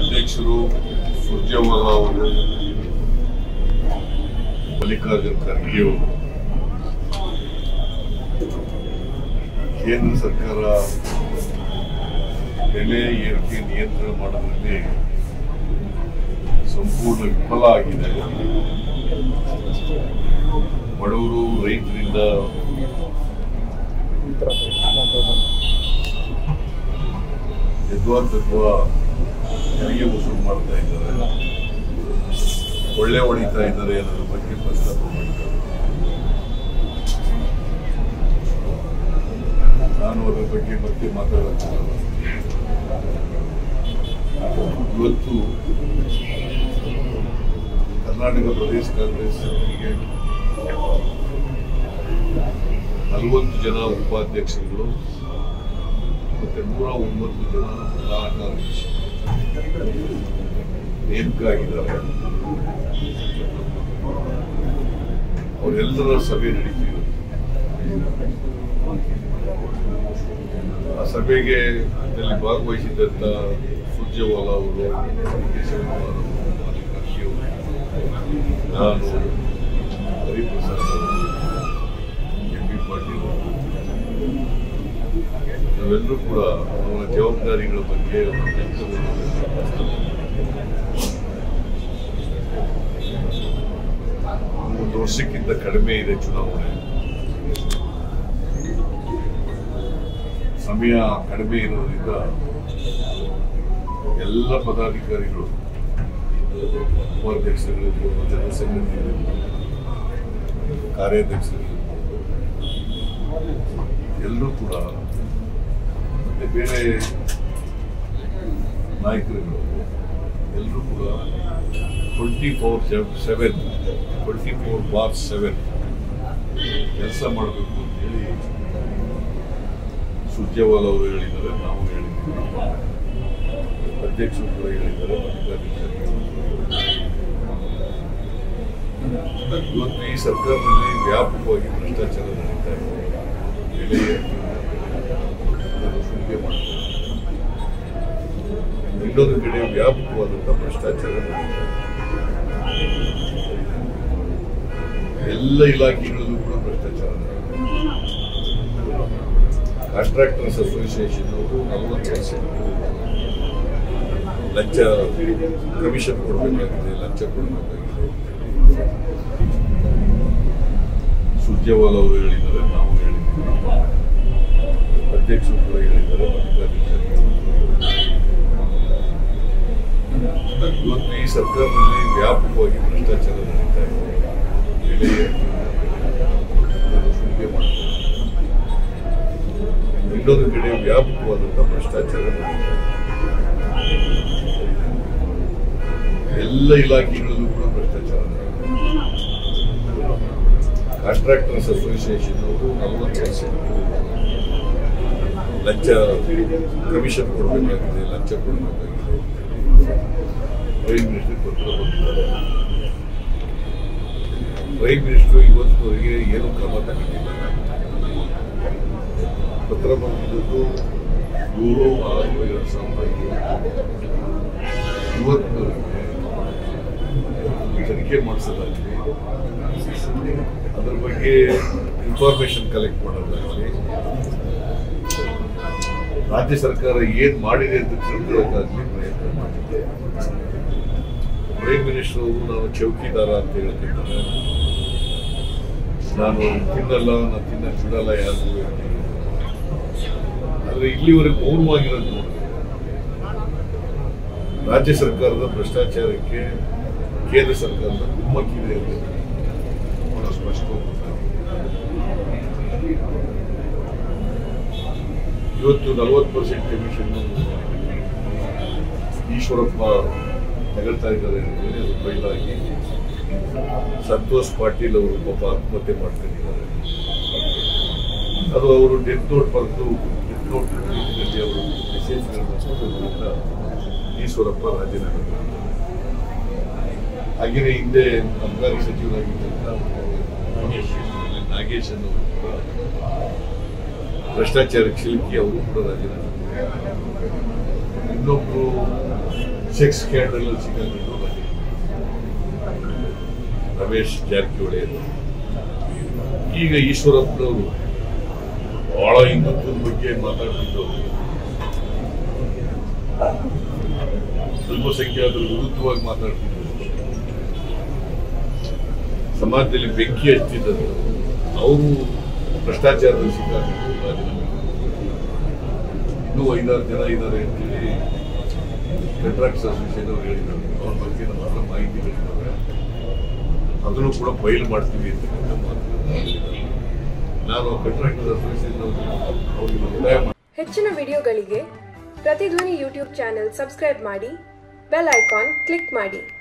ಅಧ್ಯಕ್ಷರು ಸುರ್ಜೇವಾಲಾ ಅವರು ಮಲ್ಲಿಕಾರ್ಜುನ್ ಖರ್ಗೆ ಅವರು ಕೇಂದ್ರ ಸರ್ಕಾರ ಬೆಲೆ ಏರಿಕೆ ನಿಯಂತ್ರಣ ಮಾಡೋದ್ರಲ್ಲಿ ಸಂಪೂರ್ಣ ವಿಫಲ ಆಗಿದೆ ಬಡವರು ರೈತರಿಂದ ಯದ್ವಾತತ್ವ ತೆರಿಗೆ ವಸೂಲು ಮಾಡ್ತಾ ಇದ್ದಾರೆ ಒಳ್ಳೆ ಹೊಡಿತಾ ಇದ್ದಾರೆ ಅನ್ನೋದ್ರ ಬಗ್ಗೆ ಪ್ರಸ್ತಾಪ ಮಾಡಿದ್ದಾರೆ ನಾನು ಅದರ ಬಗ್ಗೆ ಮತ್ತೆ ಮಾತಾಡೋಕ್ಕಾಗಲ್ಲ ಇವತ್ತು ಕರ್ನಾಟಕ ಪ್ರದೇಶ ಕಾಂಗ್ರೆಸ್ ಸಮಿತಿಗೆ ನಲವತ್ತು ಜನ ಉಪಾಧ್ಯಕ್ಷರುಗಳು ಮತ್ತೆ ನೂರ ಒಂಬತ್ತು ಜನ ಪ್ರಧಾನ ಕಾರ್ಯದರ್ಶಿ ನೇಮಕ ಆಗಿದ್ದಾರೆ ಅವರೆಲ್ಲರ ಸಭೆ ನಡೀತಿದೆ ಆ ಸಭೆಗೆ ಇದರಲ್ಲಿ ಭಾಗವಹಿಸಿದಂತ ಸುರ್ಜೇವಾಲಾ ಅವರು ಡಿ ಕೆ ಶಿವಕುಮಾರ್ ಅವರು, ಮಾಲಿಕ್ ಖರ್ಗೆ ಅವರು, ನಾನು ಹರಿಪ್ರಸಾದ್ ಅವರು ಎಂ ಪಿ ಪಾಟೀಲ್ ಅವರು ನಾವೆಲ್ಲರೂ ಕೂಡ ಅವರ ಜವಾಬ್ದಾರಿಗಳ ಬಗ್ಗೆ ಅವರ ಕೆಲಸಗಳ ಬಗ್ಗೆ ಪ್ರಸ್ತಾಪ ಮಾಡಿದ್ದೇವೆ. ಒಂದು ವರ್ಷಕ್ಕಿಂತ ಕಡಿಮೆ ಇದೆ ಚುನಾವಣೆ ಸಮಯ ಕಡಿಮೆ ಇರೋದ್ರಿಂದ ಎಲ್ಲ ಪದಾಧಿಕಾರಿಗಳು ಉಪಾಧ್ಯಕ್ಷರಿರ್ಬೋದು ಜನರಲ್ ಸೆಕ್ರೆಟರಿ ಕಾರ್ಯಾಧ್ಯಕ್ಷರಿರ್ಬೋದು ಎಲ್ಲರೂ ಕೂಡ ಮತ್ತೆ ಬೇರೆ ನಾಯಕರುಗಳು ಎಲ್ಲರೂ ಕೂಡ twenty four seven twenty four by seven ಕೆಲಸ ಮಾಡಬೇಕು ಅಂತೇಳಿ ಸುರ್ಜೇವಾಲ ಅವರು ಹೇಳಿದ್ದಾರೆ ನಾವು ಹೇಳಿದ್ದೀವಿ ಅಧ್ಯಕ್ಷರು ಕೂಡ ಹೇಳಿದ್ದಾರೆ ಮಲ್ಲಿಕಾರ್ಜುನ ಇವತ್ತು ಈ ಸರ್ಕಾರದಲ್ಲಿ ವ್ಯಾಪಕವಾಗಿ ಭ್ರಷ್ಟಾಚಾರ ನಡೀತಾ ಇದೆ ಬೆಲೆ ಏರಿಕೆ, ಅದನ್ನು ಸುಲಿಗೆ ಮಾಡ್ತಾರೆ ಇನ್ನೊಂದು ಕಡೆ ವ್ಯಾಪಕವಾದಂಥ ಭ್ರಷ್ಟಾಚಾರ ನಡೀತಾ ಇದೆ ಎಲ್ಲ ಇಲಾಖೆಗಳಲ್ಲೂ ಕೂಡ ಭ್ರಷ್ಟಾಚಾರ ನಡೀತಾ ಇದೆ ಕಾಂಟ್ರಾಕ್ಟರ್ಸ್ ಅಸೋಸಿಯೇಷನ್ ಅವರು ನಲವತ್ತು ಪರ್ಸೆಂಟ್ ಲಂಚ ಕಮಿಷನ್ ಕೊಡಬೇಕಾಗಿದೆ ಲಂಚ ಕೊಡಬೇಕಾಗಿದೆ ಸುರ್ಜೇವಾಲ ಅವರು ಹೇಳಿದ್ದಾರೆ ನಾವು ಹೇಳಿದ್ದೀವಿ ಅಧ್ಯಕ್ಷರು ಕೂಡ ಹೇಳಿದ್ದಾರೆ ಮಲ್ಲಿಕಾರ್ಜುನ ಇವತ್ತು ಈ ಸರ್ಕಾರದಲ್ಲಿ ವ್ಯಾಪಕವಾಗಿ ಭ್ರಷ್ಟಾಚಾರ ನಡೀತಾ ಇದೆ ಬೆಲೆ ಏರಿಕೆ, ಅದನ್ನು ಸುಲಿಗೆ ಮಾಡ್ತಾರೆ ಇನ್ನೊಂದು ಕಡೆ ವ್ಯಾಪಕವಾದಂಥ ಭ್ರಷ್ಟಾಚಾರ ನಡೀತಾ ಇದೆ ಎಲ್ಲ ಇಲಾಖೆಗಳಲ್ಲೂ ಕೂಡ ಭ್ರಷ್ಟಾಚಾರ ನಡೀತಾ ಇದೆ ಕಾಂಟ್ರಾಕ್ಟರ್ಸ್ ಅಸೋಸಿಯೇಷನ್ ಅವರು ನಲವತ್ತು ಪರ್ಸೆಂಟ್ ಲಂಚ ಕಮಿಷನ್ ಕೊಡಬೇಕಾಗಿದೆ ಲಂಚ ಕೊಡಬೇಕಾಗಿದೆ ಪ್ರೈಮ್ ಮಿನಿಸ್ಟರ್ ಪತ್ರ ಬಂದಿದ್ದಾರೆ ಪ್ರೈಮ್ ಮಿನಿಸ್ಟರ್ ಇವತ್ತುವರೆಗೆ ಏನು ಕ್ರಮ ತಗೊಂಡಿಲ್ಲ ಪತ್ರ ಬಂದಿದ್ದು ಏಳು ಆರು ಎರಡು ಸಾವಿರದ ಇಪ್ಪತ್ತು ಇವತ್ತಿನವರೆಗೆ ತನಿಖೆ ಮಾಡಿಸೋದಾಗಲಿ ಅದ್ರ ಬಗ್ಗೆ ಇನ್ಫಾರ್ಮೇಶನ್ ಕಲೆಕ್ಟ್ ಮಾಡೋದಾಗಲಿ ರಾಜ್ಯ ಸರ್ಕಾರ ಏನ್ ಮಾಡಿದೆ ಅಂತ ತಿಳ್ಕೊಳ್ಳೋಕ್ಕಾಗಲಿ ಪ್ರಯತ್ನ ಮಾಡಿದೆ ಪ್ರೈಮ್ ಮಿನಿಸ್ಟರ್ ಅವರು ನಾನು ಚೌಕಿದಾರ ಅಂತ ಹೇಳ್ತಿದ್ದಾರೆ ನಾನು ತಿನ್ನಲ್ಲ ನಾನು ತಿನ್ನಕ್ ಬಿಡಲ್ಲ ಯಾರಿಗೂ ಹೇಳ್ತೀನಿ ಆದ್ರೆ ಇಲ್ಲಿವರೆಗೆ ಮೌನವಾಗಿರೋದು ನೋಡಿದ್ರೆ ರಾಜ್ಯ ಸರ್ಕಾರದ ಭ್ರಷ್ಟಾಚಾರಕ್ಕೆ ಕೇಂದ್ರ ಸರ್ಕಾರದ ಕುಮ್ಮಕ್ಕಿದೆ ಅಂತ ಬಹಳ ಸ್ಪಷ್ಟವಾಗಿ ಇವತ್ತು ನಲವತ್ತು ಪರ್ಸೆಂಟ್ ಕಮಿಷನ್ ಈಶ್ವರಪ್ಪ ತಗೊಳ್ತಾ ಇದ್ದಾರೆ ಅಂತೇಳಿ ಅದು ಬಯಲಾಗಿ ಸಂತೋಷ್ ಪಾಟೀಲ್ ಅವರು ಪಾಪ ಆತ್ಮಹತ್ಯೆ ಮಾಡ್ಕೊಂಡಿದ್ದಾರೆ ಅದು ಅವರು ಡೆತ್ ನೋಟ್ ಬರೆದು ಡೆತ್ ನೋಟ್ ರೀತಿಯಲ್ಲಿ ಅವರು ಮೆಸೇಜ್ಗಳನ್ನು ಈಶ್ವರಪ್ಪ ರಾಜೀನಾಮೆ ಮಾಡಿದ್ದಾರೆ ಹಾಗೆಯೇ ಹಿಂದೆ ಅಬಕಾರಿ ಸಚಿವರಾಗಿದ್ದಂಥ ನಾಗೇಶ್ ಅನ್ನೋರು ಕೂಡ ಭ್ರಷ್ಟಾಚಾರಕ್ಕೆ ಸಿಲುಕಿ ಅವರು ಕೂಡ ರಾಜೀನಾಮೆ ಮಾಡಿದ್ದಾರೆ. ಇನ್ನೊಬ್ರು ಸೆಕ್ಸ್ ಸ್ಕ್ಯಾಂಡಲ್ ಸಿಕ್ಕಾಕೊಂಡು ಬಂದಿದೆ ರಮೇಶ್ ಜಾರಕಿಹೊಳಿ ಅವರು ಈಗ ಈಶ್ವರಪ್ಪನವರು ಬಹಳ ಹಿಂದುತ್ವದ ಬಗ್ಗೆ ಮಾತಾಡ್ತಿದ್ದು ಅಲ್ಪಸಂಖ್ಯಾತರ ವಿರುದ್ಧವಾಗಿ ಮಾತಾಡ್ತಿದ್ರು ಸಮಾಜದಲ್ಲಿ ಬೆಂಕಿ ಹಚ್ತಿದ್ದರು ಅವರು ಭ್ರಷ್ಟಾಚಾರದ ಸಿಕ್ಕಾಕೊಂಡು ರಾಜೀನಾಮೆ ಇನ್ನೂ ಐದಾರು ಜನ ಇದ್ದಾರೆ ಅಂತೇಳಿ ಕಾಂಟ್ರಾಕ್ಟ್ಸ್ ಅಸೋಸಿಯೇಷನ್ ಅವರು ಹೇಳಿದ್ದಾರೆ ಅವ್ರ ಬಗ್ಗೆ ನಮ್ಮ ಹತ್ರ ಮಾಹಿತಿಗಳಿದ್ದಾವೆ ಅದನ್ನು ಕೂಡ ಬಯಲು ಮಾಡ್ತೀವಿ ಅಂತಕ್ಕಂಥ ಮಾತುಗಳನ್ನು ಹೇಳಿದ್ದಾರೆ. ನಾನು ಕಾಂಟ್ರಾಕ್ಟರ್ ಅಸೋಸಿಯೇಷನ್ ಅವರಿಗೆ ಒತ್ತಾಯ ಮಾಡಿ ಹೆಚ್ಚಿನ ವಿಡಿಯೋಗಳಿಗೆ ಪ್ರತಿಧ್ವನಿ ಯೂಟ್ಯೂಬ್ ಚಾನೆಲ್ ಸಬ್ಸ್ಕ್ರೈಬ್ ಮಾಡಿ ಬೆಲ್ ಐಕಾನ್ ಕ್ಲಿಕ್ ಮಾಡಿ